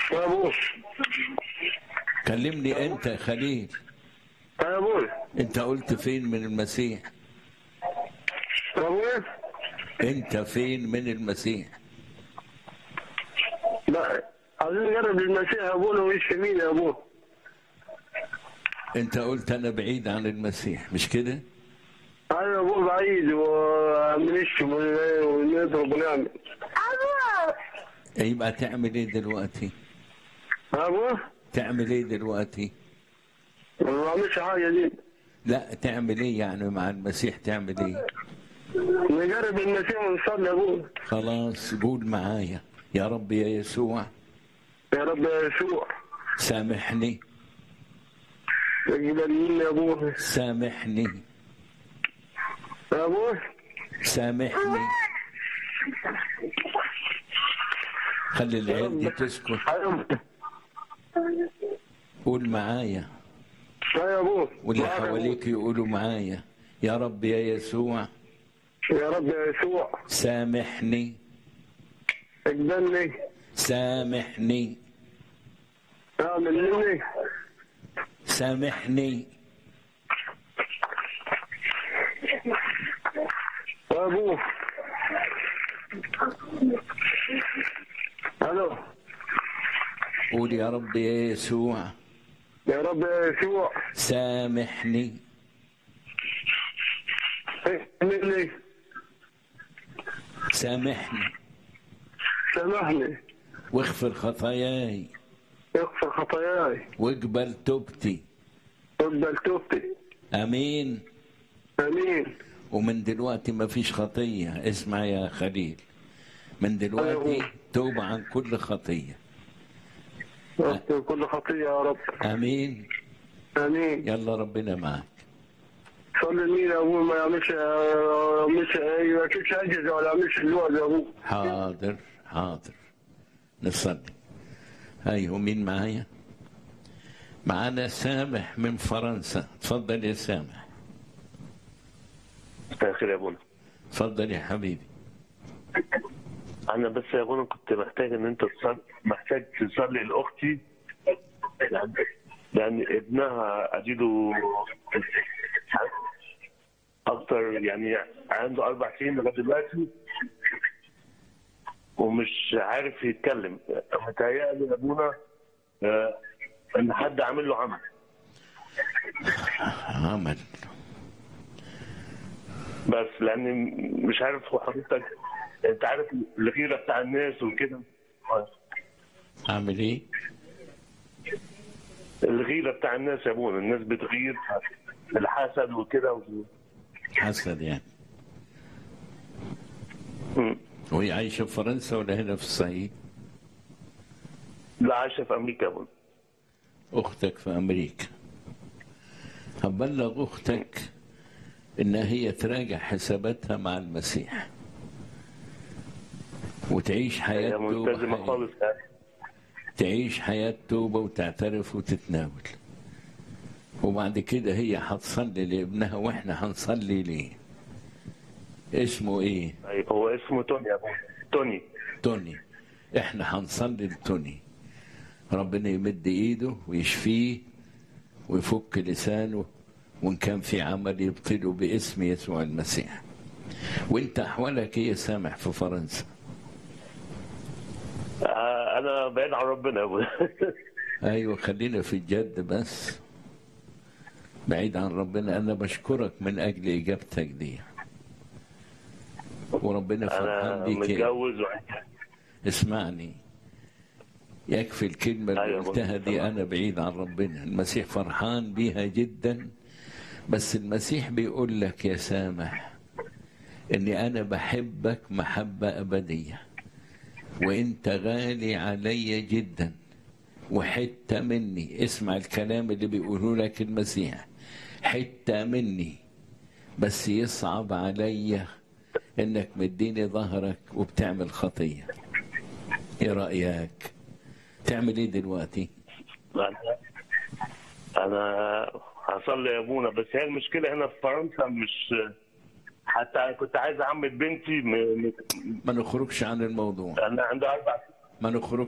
يا ابوي كلمني انت يا خليل يا ابوي انت قلت فين من المسيح يا ابوي انت فين من المسيح لا عايزين نجرب المسيح يا ابونا ويشفي مين يا ابوي انت قلت انا بعيد عن المسيح مش كده انا يا ابوي بعيد ونشتم ونضرب ونعمل يبقى تعمل ايه دلوقتي يا ابوي تعمل ايه دلوقتي ما بعملش حاجه دي لا تعمل ايه يعني مع المسيح تعمل ايه نجرب المسيح ونصلي يا ابوي خلاص قول معايا يا رب يا يسوع يا رب يا يسوع سامحني اقبل مني يا ابوي سامحني يا ابوي سامحني خلي العيال دي تسكت قول معايا يا ابوي واللي معاك يا أبوي. حواليك يقولوا معايا يا رب يا يسوع يا رب يا يسوع سامحني اقبلني سامحني اعمل مني سامحني يا ابوي الو قول يا رب يا يسوع يا رب يا يسوع سامحني اقبلني سامحني سامحني واغفر خطاياي اغفر خطاياي واقبل توبتي اقبل توبتي امين امين ومن دلوقتي ما فيش خطية اسمع يا خليل من دلوقتي توب عن كل خطية اغفر كل خطيه يا رب امين امين يلا ربنا معك صلي مين يا ابوي ما يعملش مش ما ياكلش اجهزه ولا يعملش اللوز يا ابوي حاضر حاضر نصلي ايوه مين معايا معانا سامح من فرنسا تفضل يا سامح مساء الخير يا ابونا تفضل يا حبيبي انا بس يا ابونا كنت محتاج ان انت تصلي محتاج تصلي لاختي لان لان ابنها اجده اكتر يعني عنده اربع سنين لغايه دلوقتي ومش عارف يتكلم متهيألي يا ابونا آه، ان حد عامل له عمل عمل بس لان مش عارف هو حضرتك انت عارف الغيره بتاع الناس وكده عامل ايه الغيره بتاع الناس يا ابونا الناس بتغير الحسد وكده حسد يعني مم. وهي عايشة في فرنسا ولا هنا في الصعيد لا عايشه في امريكا يا ابونا أختك في أمريكا هبلغ أختك إن هي تراجع حساباتها مع المسيح وتعيش حياة هي توبة ملتزمه حقيقية. خالص يعني. تعيش حياة توبة وتعترف وتتناول وبعد كده هي هتصلي لابنها واحنا هنصلي ليه اسمه ايه أيوة، هو اسمه توني يا ابونا توني توني احنا هنصلي لتوني ربنا يمد ايده ويشفيه ويفك لسانه وان كان في عمل يبطله باسم يسوع المسيح وانت احوالك ايه يا سامح في فرنسا آه، انا بعيد عن ربنا يا ابونا ايوه خلينا في الجد بس بعيد عن ربنا انا بشكرك من اجل اجابتك دي وربنا انا فرحان بيك يا- متجوز و... اسمعني يكفي الكلمة اللي أيوة قلتها دي طبعا. أنا بعيد عن ربنا المسيح فرحان بيها جدا بس المسيح بيقول لك يا سامح إني أنا بحبك محبة أبدية وأنت غالي علي جدا وحتة مني اسمع الكلام اللي بيقوله لك المسيح حتة مني بس يصعب عليا انك مديني ظهرك وبتعمل خطيه ايه رايك تعمل ايه دلوقتي انا انا هصلي يا ابونا بس هي المشكله هنا في فرنسا مش حتى كنت عايز اعمل بنتي م... م... ما نخرجش عن الموضوع انا عندها اربع ما نخرجش